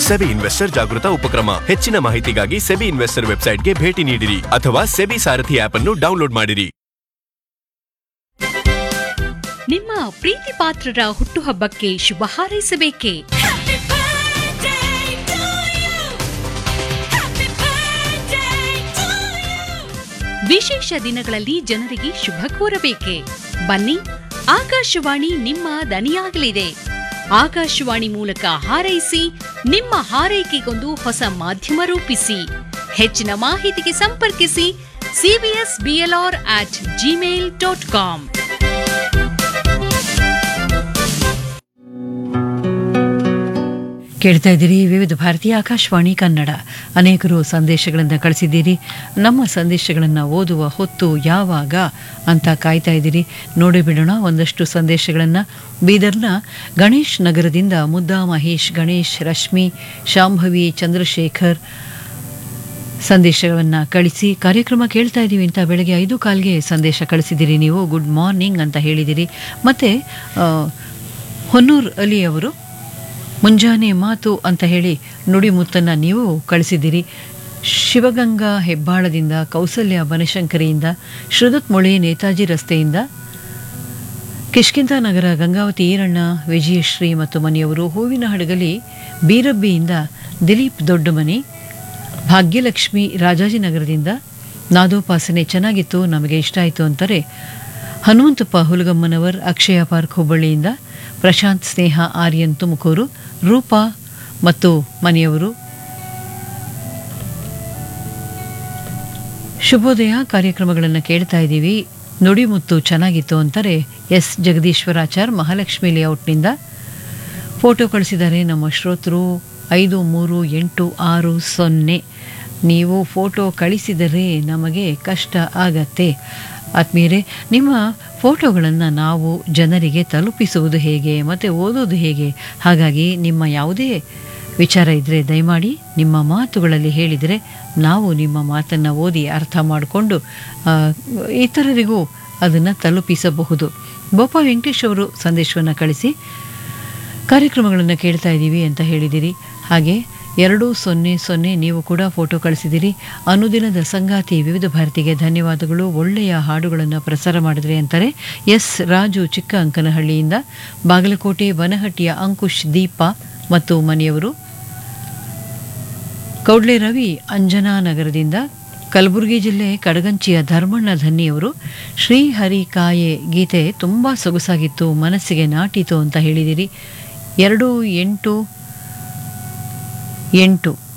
SEBI investor ಜಾಗೃತ ಉಪಕ್ರಮ ಹೆಚ್ಚಿನ ಮಾಹಿತಿಗಾಗಿ ಸೆಬಿ ಇನ್ವೆಸ್ಟರ್ ವೆಬ್ಸೈಟ್ಗೆ ಭೇಟಿ ನೀಡಿರಿ ಅಥವಾ ಸೆಬಿ ಸಾರಥಿ ಆಪ್ ಅನ್ನು ಡೌನ್ಲೋಡ್ ಮಾಡಿರಿ ನಿಮ್ಮ ಪ್ರೀತಿ ಪಾತ್ರರ ಹುಟ್ಟುಹಬ್ಬಕ್ಕೆ ಶುಭ ಹಾರೈಸಬೇಕೇ ವಿಶೇಷ ದಿನಗಳಲ್ಲಿ ಜನರಿಗೆ ಶುಭ ಕೋರಬೇಕೆ ಬನ್ನಿ ಆಕಾಶವಾಣಿ ನಿಮ್ಮ ದನಿಯಾಗಲಿದೆ ಆಕಾಶವಾಣಿ ಮೂಲಕ ಹಾರೈಸಿ ನಿಮ್ಮ ಹಾರೈಕೆಗೊಂದು ಹೊಸ ಮಾಧ್ಯಮ ರೂಪಿಸಿ ಹೆಚ್ಚಿನ ಮಾಹಿತಿಗೆ ಸಂಪರ್ಕಿಸಿ CBS BLR at Gmail dot com ಕೇಳ್ತಾ ಇದ್ದೀರಿ ವಿವಿಧ ಭಾರತೀಯ ಆಕಾಶವಾಣಿ ಕನ್ನಡ ಅನೇಕರು ಸಂದೇಶಗಳನ್ನು ಕಳಿಸಿದ್ದೀರಿ ನಮ್ಮ ಸಂದೇಶಗಳನ್ನು ಓದುವ ಹೊತ್ತು ಯಾವಾಗ ಅಂತ ಕಾಯ್ತಾ ಇದ್ದೀರಿ ನೋಡಿ ಬಿಡೋಣ ಒಂದಷ್ಟು ಸಂದೇಶಗಳನ್ನು ಬೀದರ್ನ ಗಣೇಶ್ ನಗರದಿಂದ ಮುದ್ದಾ ಮಹೇಶ್ ಗಣೇಶ್ ರಶ್ಮಿ ಶಾಂಭವಿ ಚಂದ್ರಶೇಖರ್ ಸಂದೇಶವನ್ನು ಕಳಿಸಿ ಕಾರ್ಯಕ್ರಮ ಕೇಳ್ತಾ ಇದ್ದೀವಿ ಅಂತ ಬೆಳಗ್ಗೆ ಐದು ಕಾಲ್ಗೆ ಸಂದೇಶ ಕಳಿಸಿದ್ದೀರಿ ನೀವು ಗುಡ್ ಮಾರ್ನಿಂಗ್ ಅಂತ ಹೇಳಿದ್ದೀರಿ ಮತ್ತು ಹೊನ್ನೂರ್ ಅಲಿ ಅವರು ಮುಂಜಾನೆ ಮಾತು ಅಂತ ಹೇಳಿ ನುಡಿಮುತ್ತನ್ನು ನೀವು ಕಳಿಸಿದ್ದೀರಿ ಶಿವಗಂಗಾ ಹೆಬ್ಬಾಳದಿಂದ ಕೌಸಲ್ಯ ಬನಶಂಕರಿಯಿಂದ ಶ್ರುದತ್ ಮೊಳೆ ನೇತಾಜಿ ರಸ್ತೆಯಿಂದ ಕಿಷ್ಕಿಂತ ನಗರ ಗಂಗಾವತಿ ಈರಣ್ಣ ವಿಜಯಶ್ರೀ ಮತ್ತು ಮನೆಯವರು ಹೂವಿನ ಹಡಗಲಿ ಬೀರಬ್ಬಿಯಿಂದ ದಿಲೀಪ್ ದೊಡ್ಡಮನಿ ಭಾಗ್ಯಲಕ್ಷ್ಮಿ ರಾಜಾಜಿನಗರದಿಂದ ನಾದೋಪಾಸನೆ ಚೆನ್ನಾಗಿತ್ತು ನಮಗೆ ಇಷ್ಟ ಆಯಿತು ಅಂತಾರೆ ಹನುಮಂತಪ್ಪ ಹುಲಗಮ್ಮನವರ್ ಅಕ್ಷಯ ಪಾರ್ಕ್ ಹುಬ್ಬಳ್ಳಿಯಿಂದ ಪ್ರಶಾಂತ್ ಸ್ನೇಹ ಆರ್ಯನ್ ತುಮಕೂರು ರೂಪಾ ಮತ್ತು ಮನೆಯವರು ಶುಭೋದಯ ಕಾರ್ಯಕ್ರಮಗಳನ್ನು ಕೇಳ್ತಾ ಇದ್ದೀವಿ ನುಡಿಮುತ್ತು ಚೆನ್ನಾಗಿತ್ತು ಅಂತಾರೆ ಎಸ್ ಜಗದೀಶ್ವರಾಚಾರ್ ಮಹಾಲಕ್ಷ್ಮಿ ಲೇಔಟ್ನಿಂದ ಫೋಟೋ ಕಳಿಸಿದ್ದಾರೆ ನಮ್ಮ ಶ್ರೋತೃ ಐದು ಮೂರು ಎಂಟು ಆರು ಸೊನ್ನೆ ನೀವು ಫೋಟೋ ಕಳಿಸಿದರೆ ನಮಗೆ ಕಷ್ಟ ಆಗತ್ತೆ ಆತ್ಮೀಯರೇ ನಿಮ್ಮ ಫೋಟೋಗಳನ್ನು ನಾವು ಜನರಿಗೆ ತಲುಪಿಸುವುದು ಹೇಗೆ ಮತ್ತು ಓದೋದು ಹೇಗೆ ಹಾಗಾಗಿ ನಿಮ್ಮ ಯಾವುದೇ ವಿಚಾರ ಇದ್ದರೆ ದಯಮಾಡಿ ನಿಮ್ಮ ಮಾತುಗಳಲ್ಲಿ ಹೇಳಿದರೆ ನಾವು ನಿಮ್ಮ ಮಾತನ್ನು ಓದಿ ಅರ್ಥ ಮಾಡಿಕೊಂಡು ಆ, ಇತರರಿಗೂ ಅದನ್ನು ತಲುಪಿಸಬಹುದು ಬೋಪ ವೆಂಕಟೇಶ್ ಅವರು ಸಂದೇಶವನ್ನು ಕಳಿಸಿ ಕಾರ್ಯಕ್ರಮಗಳನ್ನು ಕೇಳ್ತಾ ಇದ್ದೀವಿ ಅಂತ ಹೇಳಿದಿರಿ ಹಾಗೆ ಎರಡು ಸೊನ್ನೆ ಸೊನ್ನೆ ನೀವು ಕೂಡ ಫೋಟೋ ಕಳಿಸಿದಿರಿ ಅನುದಿನದ ಸಂಗಾತಿ ವಿವಿಧ ಭಾರತಿಗೆ ಧನ್ಯವಾದಗಳು ಒಳ್ಳೆಯ ಹಾಡುಗಳನ್ನು ಪ್ರಸಾರ ಮಾಡಿದ್ರಿ ಅಂತಾರೆ ಎಸ್ ರಾಜು ಚಿಕ್ಕ ಅಂಕನಹಳ್ಳಿಯಿಂದ ಬಾಗಲಕೋಟೆ ಬನಹಟ್ಟಿಯ ಅಂಕುಶ್ ದೀಪ ಮತ್ತು ಮನೆಯವರು ಕೌಡ್ಲೆ ರವಿ ಅಂಜನಾ ನಗರದಿಂದ ಕಲಬುರಗಿ ಜಿಲ್ಲೆ ಕಡಗಂಚಿಯ ಧರ್ಮಣ್ಣ ಧನ್ನಿಯವರು ಶ್ರೀಹರಿ ಕಾಯೆ ಗೀತೆ ತುಂಬ ಸೊಗಸಾಗಿತ್ತು ಮನಸ್ಸಿಗೆ ನಾಟಿತು ಅಂತ ಹೇಳಿದಿರಿ ಎರಡು ಎಂಟು ಎಂಟು